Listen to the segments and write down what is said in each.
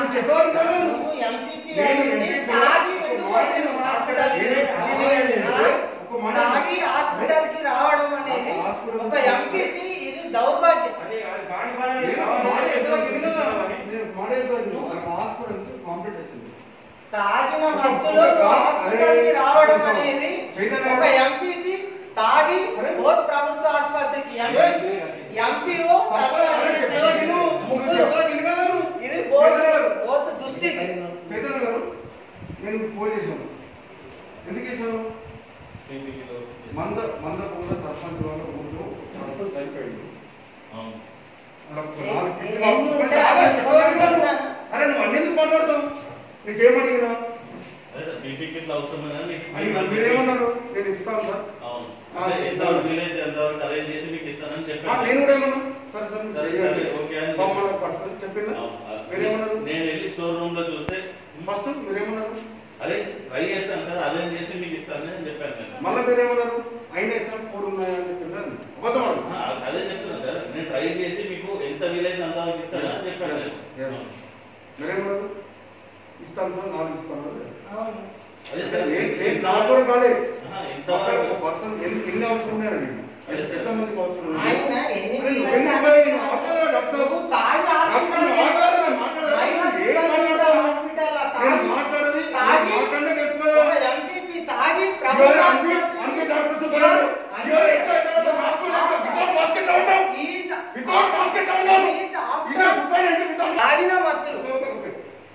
నువ్వు చెప్పావు కదా నువ్వు ఎంపీపీ నేను అయ్యుండి ఎంపీపీ తాగి ఒక ఎందుకు మాట వచ్చినావు చెప్పు. హాస్పిటల్కి? ఏ- అది లేదు. ఆ? ఒక మాట తాగి హాస్పిటల్ కి రావడం అనేది హాస్పిటల్ ఒక ఎంపీపీ ఇది దౌర్భాగ్యం నేను మాట చెప్పాను కదా. నేను మాట చెప్పాను. నాకు హాస్పిటల్ నుంచి కంప్లీట్ వచ్చింది. తాగిన మత్తులో నువ్వు హాస్పిటల్ కి రావడం అనేది ఒక ఎంపీపీ తాగి బోత్ ప్రభుత్వ ఆసుపత్రికి ఎంపీ ఎంపీఓ ముగ్గురు ఇది బోత్ బోత్ దుస్థితి చైతన్య గారు నేను ఫోన్ చేశాను ఎందుకు చేశాను మంద మంద పూల సర్పంచ్ వాళ్ళ ఊళ్ళో సర్పంచ్ అయిపోయింది అలా ఒక నాలుగు ఏ- కిట్లు ఎన్ని కావాలి. ఉంటాయి? అలా చెప్పాలి కదా. చెప్తాను. అరే నువ్వు అన్ని ఎందుకు మాట్లాడతావు నీకేమడిగినా బీపీకి అవసరం లేదని అని మీకు- మీరేమన్నారు నేను ఇస్తాను సార్ అవును. ఆ, అంటే ఎంతవరకు వీలైతే అంతవరకు అరేంజ్ చేసి మీకు ఇస్తానని ఆ, చెప్పాను నేను కూడా ఏమన్నా సరే సార్ మీరు సరే, చేయండి. సరే, ఓకే అని మమ్మల్ని పర్సనల్ చెప్పిందా అవును. మీరేమన్నారు నేను వెళ్ళి స్టోర్ రూమ్ లో చూస్తే ఫస్ట్ మీరేమన్నారు అరే ట్రై చేస్తాను సార్ అరేంజ్ చేసి మీకు ఇస్తానని చెప్పాను నేను మళ్ళీ మీరేమన్నారు అయినా సార్ ఫోర్ ఉన్నాయని చెప్పినారు అబద్ధం ఆడు. ఆ, అదే చెప్తున్నా సార్ నేను ట్రై చేసి మీకు ఎంత వీలైతే అంతవరకు ఇస్తానని చెప్పాను Yes, నేను. yes. మీరేమన్నారు ఇస్తాను సార్ నాలుగు ఇస్తాను అవును. అదే సార్ నేను- నేను నాకు కూడా కాలేదు ఆహా, అక్కడ ఎంతవరకు ఒక పర్సన్ ఎన్ని ఎన్ని అవసరం ఉన్నాయండి ఎంతమందికి అవసరం ఉన్నాయి? ఆయన ఎన్ని అరే, వీళ్ళకి ఎన్ని ఆయన ఉన్నాయి? ఆపదా, డాక్టర్ సాబ్? నువ్వు తాగి డాక్టర్ హాస్పిటల్ సాబ్, మాట్లాడదు, మాట్లాడదు. మైనస్ ఏం మాట్లాడతావు? హాస్పిటల్ నేను తాగి మాట్లాడేది, తాగి నేను మాట్లాడనే చెప్తున్నా. ఒక ఎంపీపీ తాగి You ప్రభుత్వ are unfit, ఆసుపత్రికి- unfit doctors are there. You are expert doctors, hospital doctors, without mask and down down. He's- Without mask and down down. he's He's a after superintendent without mask. తాగిన మత్తులు Okay, okay.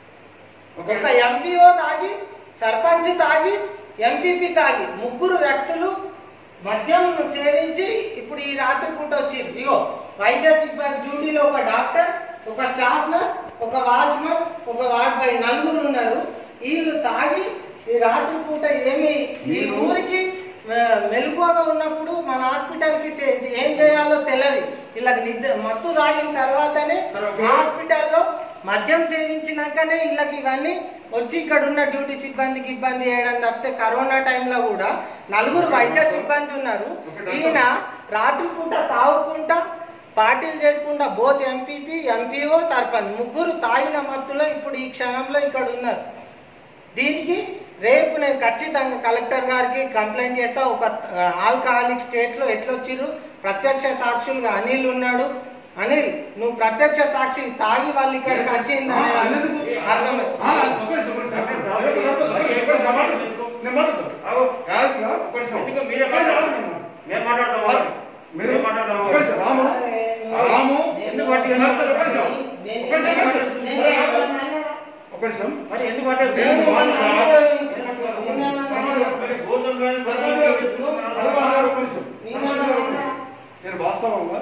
Okay. ఒక MPO తాగి సర్పంచ్ తాగి MPP తాగి ముగ్గురు వ్యక్తులు మద్యం సేవించి ఇప్పుడు ఈ రాత్రి పూట వచ్చింది ఇగో వైద్య సిబ్బంది డ్యూటీలో ఒక డాక్టర్ ఒక స్టాఫ్ నర్స్ ఒక వాచ్మన్ ఒక వార్డ్ బాయ్ నలుగురు ఉన్నారు వీళ్ళు తాగి ఈ రాత్రి పూట ఏమి ఈ మీరు- ఊరికి ఆ, మెలకువగా ఉన్నప్పుడు మన హాస్పిటల్కి చే- ఏం చేయాలో తెలియదు వీళ్ళకి నిద్ర మత్తు తాగిన తర్వాతనే సరే, ఓకే. హాస్పిటల్లో మద్యం సేవించినాకనే వీళ్ళకి ఇవన్నీ వచ్చి ఇక్కడ ఉన్న డ్యూటీ సిబ్బందికి ఇబ్బంది చేయడం తప్పితే కరోనా టైంలో కూడా నలుగురు వైద్య సిబ్బంది ఉన్నారు ఓకే, డాక్టర్. ఈయన రాత్రిపూట తాగుకుంటా పార్టీలు చేసుకుంటా బోత్ ఎంపీపీ ఎంపీఓ సర్పంచ్ ముగ్గురు తాగిన మత్తులో ఇప్పుడు ఈ క్షణంలో ఇక్కడ ఉన్నారు దీనికి రేపు నేను ఖచ్చితంగా కలెక్టర్ గారికి కంప్లైంట్ చేస్తా ఒక ఆల్కహాలిక్ స్టేట్ లో ఎట్లొచ్చిర్రు ప్రత్యక్ష సాక్షులుగా అనిల్ ఉన్నాడు అనిల్ నువ్వు ప్రత్యక్ష సాక్షి తాగి వాళ్ళు ఇక్కడ Yes, sir. వచ్చింది ఆ, అన్నది- అర్థమైంది ఆ, ఒక నిమిషం, ఒక నిమిషం. ఒక నిమిషం, ఒక నిమిషం, ఒక నిమిషం, మాట్లాడు. నేను మాట్లాడతాను. యాస్గా, ఒక నిమిషం. ఎందుకు మీరే ఒక నిమిషం, మాట్లాడతారు? మేము మాట్లాడతాము సార్, మీరు మేము మాట్లాడతాము ఒక నిమిషం, రాము అరే, నువ్వు- రాము నేను- ఎందుకు పట్టి- సార్, సార్, ఒక నిమిషం. నేను- ఒక నిమిషం, ఒక నిమిషం. నేను- అరే, ఆగు. నేను- ఒక నిమిషం మరి ఎందుకు మాట్లాడతారు? నేను నేను ఏమన్నా మాట్లాడతాను. అన్నాను? నేను ఏమన్నా అన్నాను? మరి భోజనం కానీ సర్పంచ్ గారు, అదే మాట్లాడు, ఒక నిమిషం. నేను సర్పంచ్ గారు, ఒక ఏమన్నా నిమిషం. నేను వాస్తవంగా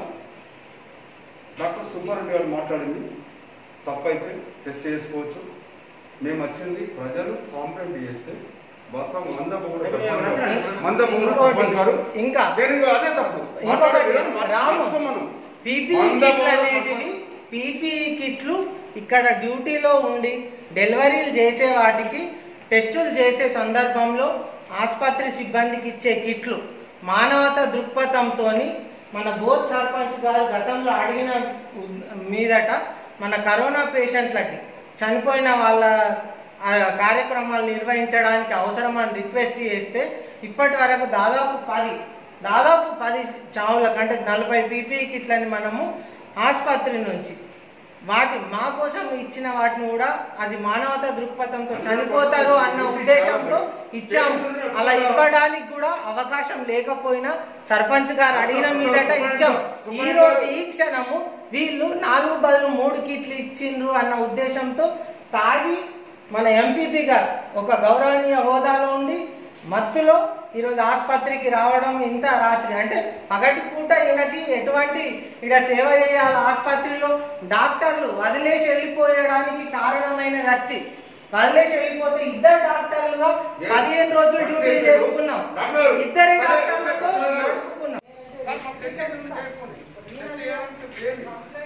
డాక్టర్ సుబ్బారెడ్డి గారు మాట్లాడింది తప్పైతే టెస్ట్ చేసుకోవచ్చు మేము వచ్చింది ప్రజలు కాంప్లైంట్ చేస్తే వాస్తవం మందపూడ మందపూడ సర్పంచ్ గారు ఇంకా నేను ఇంకా అదే తప్పు ఇంకొకటి, మాట్లాడే విధానం మా- రాము. మార్చుకోమను. పీపీఈ వంద కిట్లు పౌరులు అనేటివి పీపీఈ కిట్లు ఇక్కడ డ్యూటీలో ఉండి డెలివరీలు చేసే వాటికి టెస్టులు చేసే సందర్భంలో ఆసుపత్రి సిబ్బందికి ఇచ్చే కిట్లు మానవత దృక్పథంతో మన బోత్ సర్పంచ్ గారు గతంలో అడిగిన మీదట మన కరోనా పేషెంట్లకి చనిపోయిన వాళ్ళ ఆ కార్యక్రమాలు నిర్వహించడానికి అవసరమని రిక్వెస్ట్ చేస్తే ఇప్పటి వరకు దాదాపు పది దాదాపు పది చావులకు అంటే నలభై పీపీ కిట్లని మనము ఆసుపత్రి నుంచి వాటి మా కోసం ఇచ్చిన వాటిని కూడా అది మానవతా దృక్పథంతో చనిపోతారు అన్న ఉద్దేశంతో ఇచ్చాము అలా ఇవ్వడానికి కూడా అవకాశం లేకపోయినా సర్పంచ్ గారు అడిగిన మీదట ఇచ్చాం ఈ రోజు ఈ క్షణము వీళ్ళు నాలుగు బదులు మూడు కిట్లు ఇచ్చిండ్రు అన్న ఉద్దేశంతో తాగి మన ఎంపీపీ గారు ఒక గౌరవనీయ హోదాలో ఉండి మత్తులో ఈరోజు ఆసుపత్రికి రావడం ఇంత రాత్రి అంటే పగటి పూట ఈయనకి ఎటువంటి ఇక్కడ సేవ చేయాలి ఆసుపత్రిలో డాక్టర్లు వదిలేసి వెళ్ళిపోయడానికి కారణమైన వ్యక్తి వదిలేసి వెళ్ళిపోతే ఇద్దరు డాక్టర్లుగా Yes. పదిహేను రోజులు డ్యూటీ చేసుకున్నాం డాక్టర్, ఇద్దరి అదే, డాక్టర్లతో అదే. నడుపుకున్నాం సార్, మాకు టెస్ట్ చేయండి, చేసుకోండి. టెస్ట్ చేయాలంటే చేయండి.